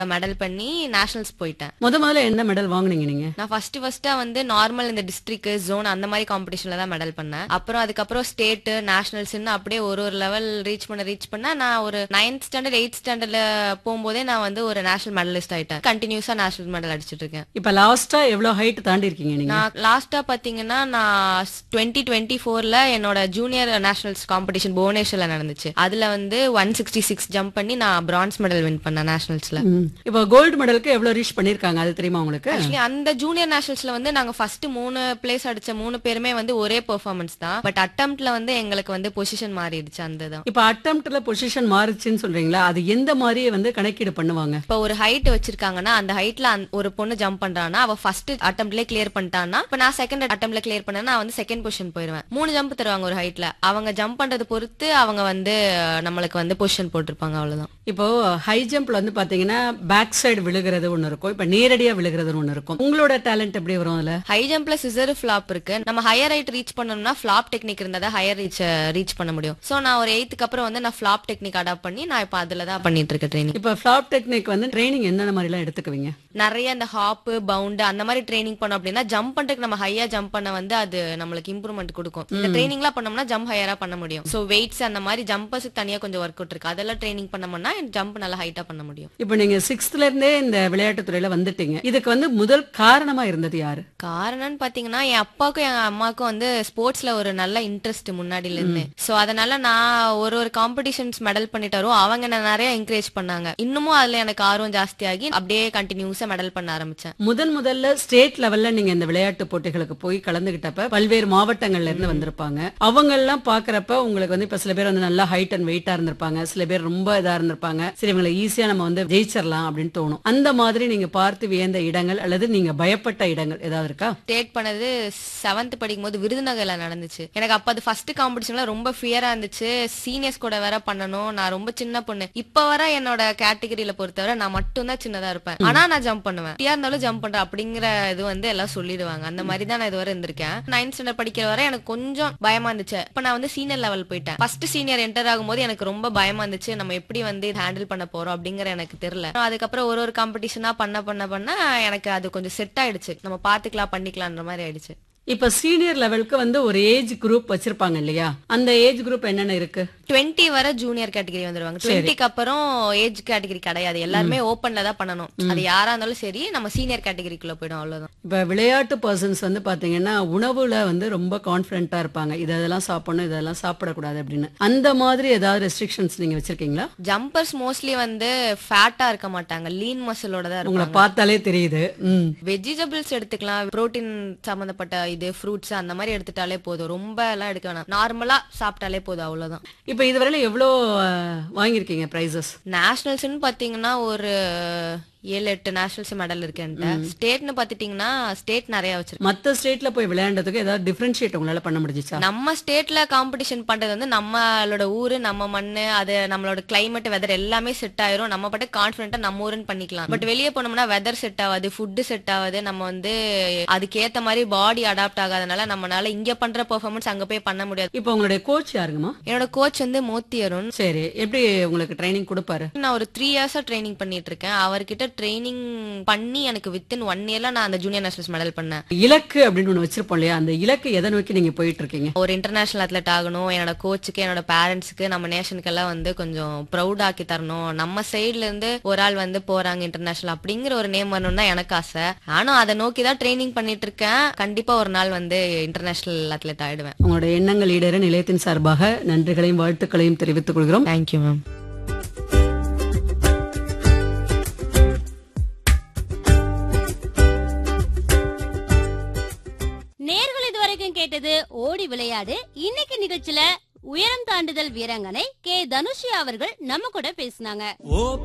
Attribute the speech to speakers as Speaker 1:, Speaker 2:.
Speaker 1: Medal பண்ணி nationals போயிட்டேன்
Speaker 2: முத முதல்ல என்ன மெடல் வாங்குனீங்க நீங்க
Speaker 1: நான் ஃபர்ஸ்ட் ஃபர்ஸ்டா வந்து நார்மல் இந்த டிஸ்ட்ரிக்ட் ஜோன் அந்த மாதிரி காம்படிஷன்ல தான் மெடல் பண்ணேன் அப்புறம் அதுக்கப்புறம் ஸ்டேட் நேஷனல்ஸ்னு அப்படியே ஒரு ஒரு லெவல் ரீச் பண்ண ரீச் பண்ண நான் ஒரு நைன்த் ஸ்டாண்டர்ட் எயிட் ஸ்டாண்டர்ட்ல போகும்போதே நான் வந்து ஒரு நேஷனல் மெடலிஸ்ட் ஆயிட்டேன் கண்டினியூஸா நேஷனல் மெடல் அடிச்சிட்டு இருக்கேன்
Speaker 2: இப்ப லாஸ்டா எவ்வளவு ஹைட் தாண்டி இருக்கீங்க நீங்க
Speaker 1: நான் லாஸ்டா பாத்தீங்கன்னா நான் டுவெண்ட்டி டுவெண்ட்டி ஃபோர்ல என்னோட ஜூனியர் நேஷனல்ஸ் காம்படிஷன் புவனேஸ்வர்ல நடந்துச்சு அதுல வந்து ஒன் சிக்ஸ்டி சிக்ஸ் ஜம்ப் பண்ணி நான் பிரான்ஸ் மெடல் வின் பண்ணேன் நேஷனல்ஸ்ல
Speaker 2: ம். இப்ப கோல்டு மெடலுக்கு எவ்வளவு ரீச் பண்ணிருக்காங்க அது தெரியுமா உங்களுக்கு
Speaker 1: ஆக்சுவலி அந்த ஜூனியர் நேஷனல்ஸ்ல வந்து நாங்க ஃபர்ஸ்ட் மூணு பிளேஸ் அடிச்ச மூணு பேருமே வந்து ஒரே பெர்ஃபார்மன்ஸ் தான் பட் அட்டம்ப்ட்ல வந்து எங்களுக்கு வந்து பொசிஷன் மாறிடுச்சு அந்த தான்
Speaker 2: இப்ப அட்டம்ப்ட்ல பொசிஷன் மாறுச்சுன்னு சொல்றீங்களா அது எந்த மாதிரி வந்து கணக்கீடு பண்ணுவாங்க
Speaker 1: இப்ப ஒரு ஹைட் வச்சிருக்காங்கன்னா அந்த ஹைட்ல ஒரு பொண்ணு ஜம்ப் பண்றான்னா அவ ஃபர்ஸ்ட் அட்டம்ப்ட்லயே கிளியர் பண்ணிட்டான்னா இப்ப நான் செகண்ட் அட்டம்ப்ட்ல கிளியர் பண்ணேன்னா நான் வந்து செகண்ட் பொசிஷன் போயிருவேன் மூணு ஜம்ப் தருவாங்க ஒரு ஹைட்ல அவங்க ஜம்ப் பண்றது பொறுத்து அவங்க வந்து நம்மளுக்கு வந்து பொசிஷன் போட்டிருப்பாங்க அவ்வளவுதான்
Speaker 2: இப்போ ஹை ஜம்ப்ல வந்து பாத்தீங்கன்னா பேக் சைடு விழுகிறது ஒண்ணு இருக்கும் இப்ப நேரடியா விழுகிறது ஒண்ணு இருக்கும் உங்களோட டேலண்ட் எப்படி வரும் அதுல
Speaker 1: ஹை ஜம்ப்ல சிசர் ஃபிளாப் இருக்கு நம்ம ஹையர் ஹைட் ரீச் பண்ணணும்னா ஃபிளாப் டெக்னிக் இருந்தா தான் ஹையர் ரீச் ரீச் பண்ண முடியும் சோ நான் ஒரு எயித்துக்கு அப்புறம் வந்து நான் ஃபிளாப் டெக்னிக் அடாப்ட் பண்ணி நான் இப்ப அதுல தான் பண்ணிட்டு இருக்கேன் ட்ரைனிங்
Speaker 2: இப்ப ஃபிளாப் டெக்னிக் வந்து ட்ரைனிங் என்னென்ன மாதிரி எல்லாம் எடுத்துக்குவீங்க
Speaker 1: நிறைய இந்த ஹாப் பவுண்ட் அந்த மாதிரி ட்ரைனிங் பண்ணோம் அப்படின்னா ஜம்ப் பண்றதுக்கு நம்ம ஹையா ஜம்ப் பண்ண வந்து அது நம்மளுக்கு இம்ப்ரூவ்மெண்ட் கொடுக்கும் இந்த ட்ரைனிங்லாம் பண்ணோம்னா ஜம்ப் ஹையரா பண்ண முடியும் சோ வெயிட்ஸ் அந்த மாதிரி ஜம்பர்ஸ்க்கு தனியா கொஞ்சம் ஒர்க் அவுட் இருக்கு அதெல்லாம் ட்ரைனிங் பண்ணோம்னா ஜம்ப் நல்லா ஹைட்டா பண்ண முடியும்
Speaker 2: இப்ப நீங்க சிக்ஸ்த்ல இருந்தே இந்த விளையாட்டு துறையில வந்துட்டீங்க இதுக்கு வந்து முதல் காரணமா இருந்தது யாரு
Speaker 1: காரணம்னு பாத்தீங்கன்னா என் அப்பாவுக்கும் என் அம்மாவுக்கும் வந்து ஸ்போர்ட்ஸ்ல ஒரு நல்ல இன்ட்ரெஸ்ட் முன்னாடில இருந்து சோ அதனால நான் ஒரு ஒரு காம்படிஷன்ஸ் மெடல் பண்ணிட்டு வரும் அவங்க என்ன நிறைய என்கரேஜ் பண்ணாங்க இன்னமும் அதுல எனக்கு ஆர்வம் ஜாஸ்தியாகி அப்படியே கண்டினியூஸா மெடல் பண்ண ஆரம்பிச்சேன்
Speaker 2: முதன் முதல்ல ஸ்டேட் லெவல்ல நீங்க இந்த விளையாட்டு போட்டிகளுக்கு போய் கலந்துகிட்டப்ப பல்வேறு மாவட்டங்கள்ல இருந்து வந்திருப்பாங்க அவங்க எல்லாம் பாக்குறப்ப உங்களுக்கு வந்து இப்ப சில பேர் வந்து நல்லா ஹைட் அண்ட் வெயிட்டா இருந்திருப்பாங்க சில பேர் ரொம்ப இதா இருந்திருப்பாங்க சரி இவங்களை ஈஸியா நம்ம வந்து ஜெயிச்சிடலாம் அப்படின்னு தோணும் அந்த மாதிரி நீங்க பார்த்து வியந்த இடங்கள் அல்லது நீங்க பயப்பட்ட இடங்கள் ஏதாவது இருக்கா
Speaker 1: ஸ்டேட் பண்ணது செவன்த் படிக்கும் போது விருதுநகர்ல நடந்துச்சு எனக்கு அப்ப அது ஃபர்ஸ்ட் காம்படிஷன்ல ரொம்ப ஃபியரா இருந்துச்சு சீனியர்ஸ் கூட வேற பண்ணணும் நான் ரொம்ப சின்ன பொண்ணு இப்ப வர என்னோட கேட்டகரியில பொறுத்தவரை நான் மட்டும் தான் சின்னதா இருப்பேன் ஆனா நான் ஜம்ப் பண்ணுவேன் ஃபியா இருந்தாலும் ஜம்ப் பண்றேன் அப்படிங்கிற இது வந்து எல்லாம் சொல்லிடுவாங்க அந்த மாதிரி தான் நான் இதுவரை இருந்திருக்கேன் நைன்த் ஸ்டாண்டர்ட் படிக்கிற வரை எனக்கு கொஞ்சம் பயமா இருந்துச்சு இப்ப நான் வந்து சீனியர் லெவல் போயிட்டேன் ஃபர்ஸ்ட் சீனியர் என்டர் ஆகும்போது எனக்கு ரொம்ப பயமா இருந்துச்சு நம்ம எப்படி வந்து ஹேண்டில் பண்ண போறோம் அப்படிங்கிற எனக்கு தெரியல அதுக்கப்புறம் ஒரு ஒரு காம்படிஷனா பண்ண பண்ண பண்ண எனக்கு அது கொஞ்சம் செட் ஆயிடுச்சு நம்ம பாத்துக்கலாம் பண்ணிக்கலாம்ன்ற மாதிரி ஆயிடுச்சு
Speaker 2: இப்ப சீனியர் லெவலுக்கு வந்து ஒரு ஏஜ் குரூப் வச்சிருப்பாங்க இல்லையா அந்த ஏஜ் குரூப் என்னென்ன இருக்கு
Speaker 1: டுவெண்ட்டி வர ஜூனியர் கேட்டகரி வந்துருவாங்க டுவெண்ட்டிக்கு அப்புறம் ஏஜ் கேட்டகரி கிடையாது எல்லாருமே ஓப்பன்ல தான் பண்ணணும் அது யாரா இருந்தாலும் சரி நம்ம சீனியர் கேட்டகரிக்குள்ள போயிடும் அவ்வளவுதான்
Speaker 2: இப்ப விளையாட்டு பர்சன்ஸ் வந்து பாத்தீங்கன்னா உணவுல வந்து ரொம்ப கான்பிடண்டா இருப்பாங்க இதெல்லாம் சாப்பிடணும் இதெல்லாம் சாப்பிடக்கூடாது அப்படின்னு அந்த மாதிரி ஏதாவது ரெஸ்ட்ரிக்ஷன்ஸ் நீங்க வச்சிருக்கீங்களா
Speaker 1: ஜம்பர்ஸ் மோஸ்ட்லி வந்து ஃபேட்டா இருக்க மாட்டாங்க லீன் மசிலோட தான்
Speaker 2: உங்களை
Speaker 1: இருப்பாங்க
Speaker 2: பார்த்தாலே தெரியுது ம்
Speaker 1: வெஜிடபிள்ஸ் எடுத்துக்கலாம் புரோட்டீன் சம்பந்தப்பட்ட இது ஃப்ரூட்ஸ் அந்த மாதிரி எடுத்துட்டாலே போதும் ரொம்ப எல்லாம் எடுக்க வேணாம் நார்மலா சாப்பிட்டாலே போதும் அவ்வளவுதான்
Speaker 2: இப்ப இதுவரையில எவ்வளோ அஹ், வாங்கியிருக்கீங்க பிரைசஸ்
Speaker 1: நேஷனல்ஸ்னு பாத்தீங்கன்னா ஒரு ஏழு எட்டு நேஷனல்ஸ் மெடல் இருக்கு என்கிட்ட ஸ்டேட்னு பாத்துட்டீங்கன்னா ஸ்டேட் நிறைய வச்சிருக்கேன்
Speaker 2: மத்த ஸ்டேட்ல போய் விளையாண்டதுக்கு ஏதாவது டிஃபரன்ஷியேட் உங்களால பண்ண முடிஞ்சுச்சா
Speaker 1: நம்ம ஸ்டேட்ல காம்படிஷன் பண்றது வந்து நம்மளோட ஊரு நம்ம மண்ணு அது நம்மளோட கிளைமேட் வெதர் எல்லாமே செட் ஆயிரும் நம்ம பாட்டு கான்பிடண்டா நம்ம ஊருன்னு பண்ணிக்கலாம் பட் வெளியே போனோம்னா வெதர் செட் ஆகாது ஃபுட்டு செட் ஆகாது நம்ம வந்து அதுக்கேத்த மாதிரி பாடி அடாப்ட் ஆகாதனால நம்மளால இங்க பண்ற பெர்ஃபார்மன்ஸ் அங்க போய் பண்ண முடியாது
Speaker 2: இப்போ உங்களுடைய கோச் யாருங்கம்மா
Speaker 1: என்னோட கோச் வந்து மோத்தி அருண்
Speaker 2: சரி எப்படி உங்களுக்கு ட்ரைனிங் கொடுப்பாரு
Speaker 1: நான் ஒரு த்ரீ இயர்ஸா ட்ரைனிங் பண்ணிட்டு இருக்கேன் அவர்கிட்ட ட்ரைனிங் பண்ணி எனக்கு வித்தின் ஒன் இயர்ல நான் அந்த ஜூனியர் நேஷனல்ஸ் மெடல் பண்ணேன்
Speaker 2: இலக்கு அப்படின்னு ஒண்ணு வச்சிருப்போம் இல்லையா அந்த இலக்கு எதை நோக்கி நீங்க போயிட்டு இருக்கீங்க
Speaker 1: ஒரு இன்டர்நேஷனல் அத்லெட் ஆகணும் என்னோட கோச்சுக்கு என்னோட பேரண்ட்ஸ்க்கு நம்ம நேஷனுக்கு எல்லாம் வந்து கொஞ்சம் ப்ரௌட் ஆக்கி தரணும் நம்ம சைடுல இருந்து ஒரு ஆள் வந்து போறாங்க இன்டர்நேஷனல் அப்படிங்கிற ஒரு நேம் வரணும்னு தான் எனக்கு ஆசை ஆனா அதை நோக்கி தான் ட்ரைனிங் பண்ணிட்டு இருக்கேன் கண்டிப்பா ஒரு நாள் வந்து இன்டர்நேஷனல் அத்லெட் ஆயிடுவேன்
Speaker 2: உங்களுடைய எண்ணங்கள் ஈடேற நிலையத்தின் சார்பாக நன்றிகளையும் வாழ்த்துக்களையும் தெரிவித்துக் கொள்கிறோம்
Speaker 1: தேங்க்யூ மேம்
Speaker 3: நேர்கள் இதுவரைக்கும் கேட்டது ஓடி விளையாடு இன்னைக்கு நிகழ்ச்சியில உயரம் தாண்டுதல் வீராங்கனை கே தனுஷி அவர்கள் நம்ம கூட பேசினாங்க
Speaker 4: ஓ